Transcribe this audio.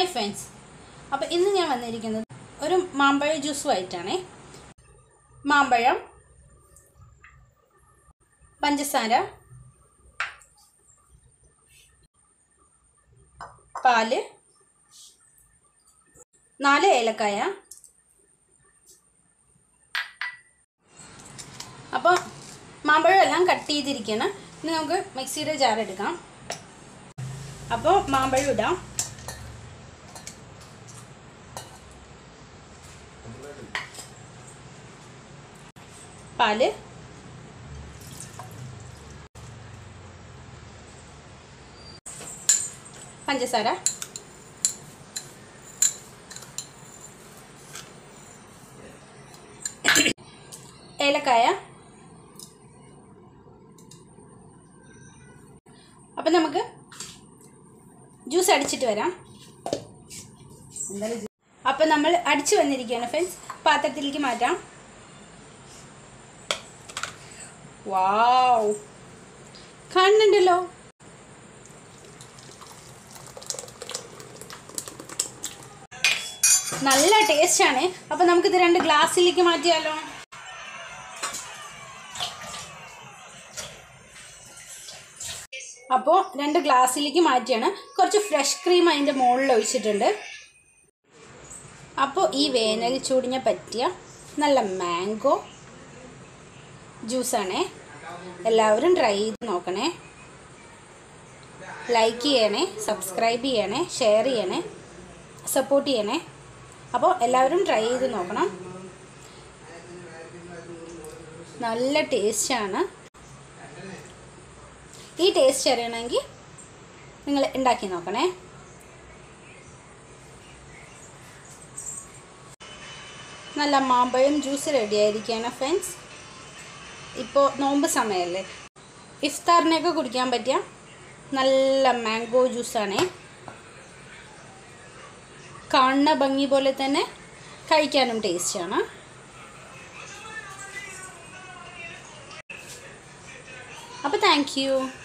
hi friends അപ്പോൾ ഇന്ന് ഞാൻ വന്നിരിക്കുന്നത് ഒരു മാമ്പഴ ജ്യൂസുമായിട്ടാണേ മാമ്പഴം പഞ്ചസാര പാല് നാല് ഏലക്കായ അപ്പോൾ മാമ്പഴം എല്ലാം കട്ട് ചെയ്തിരിക്കണം ഇനി നമുക്ക് മിക്സിയുടെ ജാർ എടുക്കാം അപ്പോൾ മാമ്പഴം ഇടാം പാല് പഞ്ചസാര ഏലക്കായ അപ്പം നമുക്ക് ജ്യൂസ് അടിച്ചിട്ട് വരാം അപ്പം നമ്മൾ അടിച്ചു വന്നിരിക്കുകയാണ് ഫ്രണ്ട്സ് പാത്രത്തിലേക്ക് മാറ്റാം വാവ് കാണുന്നുണ്ടല്ലോ നല്ല ടേസ്റ്റ് ആണ് അപ്പം നമുക്കിത് രണ്ട് ഗ്ലാസ്സിലേക്ക് മാറ്റിയാലോ അപ്പോൾ രണ്ട് ഗ്ലാസ്സിലേക്ക് മാറ്റിയാണ് കുറച്ച് ഫ്രഷ് ക്രീം അതിൻ്റെ മുകളിൽ ഒഴിച്ചിട്ടുണ്ട് അപ്പോൾ ഈ വേനൽ ചൂടിനെ പറ്റിയ നല്ല മാംഗോ ജ്യൂസാണേ എല്ലാവരും ട്രൈ ചെയ്ത് നോക്കണേ ലൈക്ക് ചെയ്യണേ സബ്സ്ക്രൈബ് ചെയ്യണേ ഷെയർ ചെയ്യണേ സപ്പോർട്ട് ചെയ്യണേ അപ്പോൾ എല്ലാവരും ട്രൈ ചെയ്ത് നോക്കണം നല്ല ടേസ്റ്റാണ് ഈ ടേസ്റ്റ് അറിയണമെങ്കിൽ നിങ്ങൾ ഉണ്ടാക്കി നോക്കണേ നല്ല മാമ്പഴം ജ്യൂസ് റെഡി ആയിരിക്കുകയാണ് ഫ്രണ്ട്സ് ഇപ്പോൾ നോമ്പ് സമയമല്ലേ ഇഫ്താറിനൊക്കെ കുടിക്കാൻ പറ്റിയ നല്ല മാംഗോ ജ്യൂസാണേ കാണുന്ന ഭംഗി പോലെ തന്നെ കഴിക്കാനും ടേസ്റ്റാണ് അപ്പോൾ താങ്ക് യു